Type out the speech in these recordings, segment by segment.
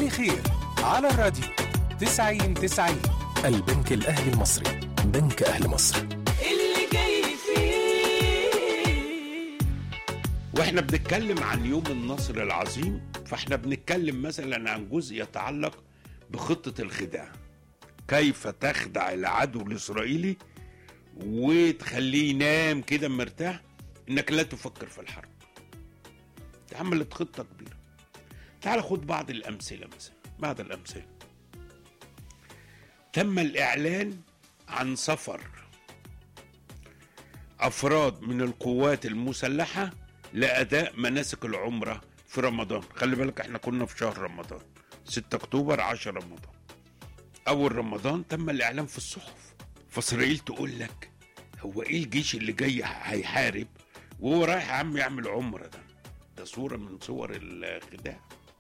صباح خير على الراديو 90 90 البنك الأهلي المصري بنك أهل مصر اللي جاي فيه واحنا بنتكلم عن يوم النصر العظيم فاحنا بنتكلم مثلا عن جزء يتعلق بخطة الخداع كيف تخدع العدو الإسرائيلي وتخليه ينام كده مرتاح انك لا تفكر في الحرب عملت خطة كبيرة تعال خد بعض الأمثلة مثلا بعض الأمثلة تم الإعلان عن سفر أفراد من القوات المسلحة لأداء مناسك العمرة في رمضان خلي بالك احنا كنا في شهر رمضان 6 أكتوبر 10 رمضان أول رمضان تم الإعلان في الصحف فإسرائيل تقول لك هو إيه الجيش اللي جاي هيحارب وهو رايح يا عم يعمل عمرة ده ده صورة من صور الخداع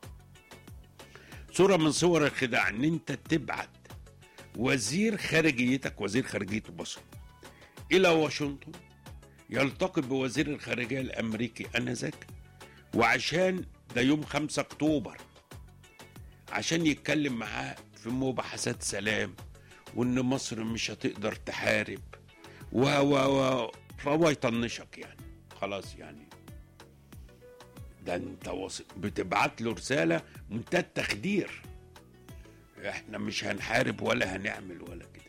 صورة من صور الخداع ان انت تبعت وزير خارجيتك وزير خارجية مصر الى واشنطن يلتقي بوزير الخارجية الامريكي انذاك وعشان ده يوم 5 اكتوبر عشان يتكلم معاه في مباحثات سلام وان مصر مش هتقدر تحارب و و و فهو يطنشك يعني خلاص يعني ده انت وص... بتبعت له رساله منتهى التخدير احنا مش هنحارب ولا هنعمل ولا كده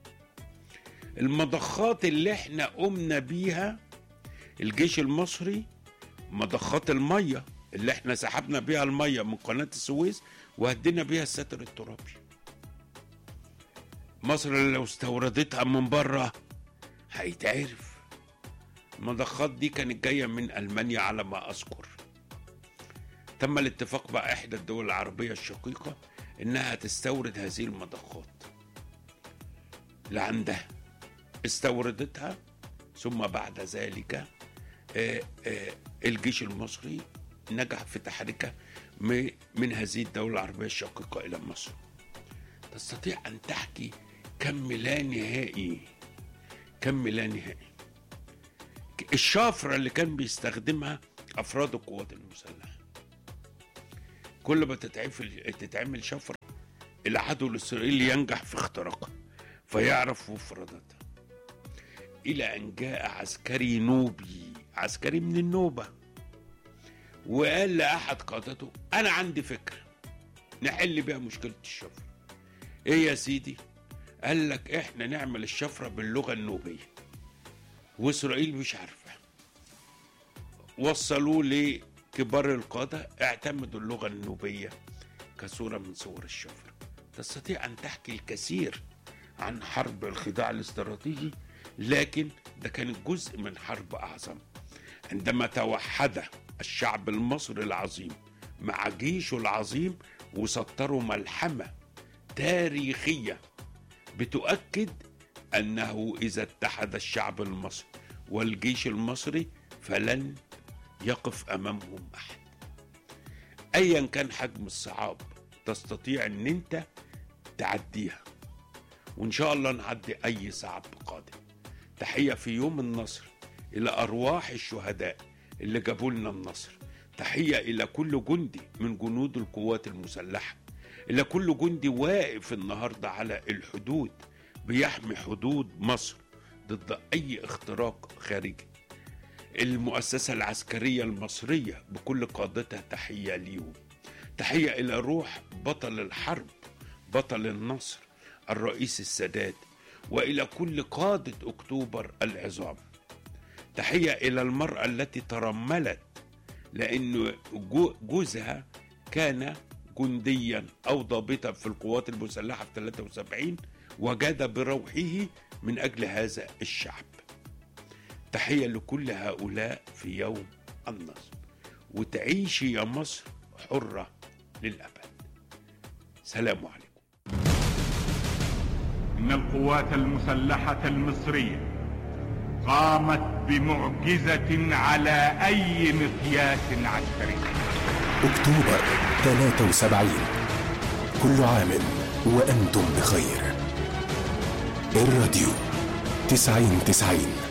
المضخات اللي احنا قمنا بيها الجيش المصري مضخات الميه اللي احنا سحبنا بيها الميه من قناه السويس وهدينا بيها الستر الترابي مصر لو استوردتها من بره هيتعرف المضخات دي كانت جايه من المانيا على ما اذكر تم الاتفاق مع احدى الدول العربيه الشقيقه انها تستورد هذه المضخات لعندها استوردتها ثم بعد ذلك آه، آه، الجيش المصري نجح في تحريكها م- من هذه الدولة العربية الشقيقة إلى مصر تستطيع أن تحكي كم لا نهائي كم لا نهائي الشافرة اللي كان بيستخدمها أفراد القوات المسلحة كل ما تتعمل تتعمل شفرة العدو الإسرائيلي ينجح في اختراقها فيعرف مفرداتها إلى أن جاء عسكري نوبي عسكري من النوبة وقال لأحد قادته أنا عندي فكرة نحل بيها مشكلة الشفرة إيه يا سيدي قال لك إحنا نعمل الشفرة باللغة النوبية وإسرائيل مش عارفة وصلوه لكبار القادة اعتمدوا اللغة النوبية كصورة من صور الشفرة تستطيع أن تحكي الكثير عن حرب الخداع الاستراتيجي لكن ده كان جزء من حرب أعظم عندما توحد الشعب المصري العظيم مع جيشه العظيم وسطروا ملحمة تاريخية بتؤكد أنه إذا اتحد الشعب المصري والجيش المصري فلن يقف أمامهم أحد أيا كان حجم الصعاب تستطيع أن أنت تعديها وإن شاء الله نعدي أي صعب قادم تحية في يوم النصر إلى أرواح الشهداء اللي جابوا لنا النصر تحية إلى كل جندي من جنود القوات المسلحة إلى كل جندي واقف النهاردة على الحدود بيحمي حدود مصر ضد أي اختراق خارجي المؤسسة العسكرية المصرية بكل قادتها تحية ليهم تحية إلى روح بطل الحرب بطل النصر الرئيس السادات وإلى كل قادة أكتوبر العظام تحية إلى المرأة التي ترملت لأن جو- جوزها كان جنديا أو ضابطا في القوات المسلحة في 73 وجاد بروحه من أجل هذا الشعب تحية لكل هؤلاء في يوم النصر وتعيشي يا مصر حرة للأبد سلام عليكم إن القوات المسلحة المصرية قامت بمعجزة على أي مقياس عسكري أكتوبر 73 كل عام وأنتم بخير الراديو 90 90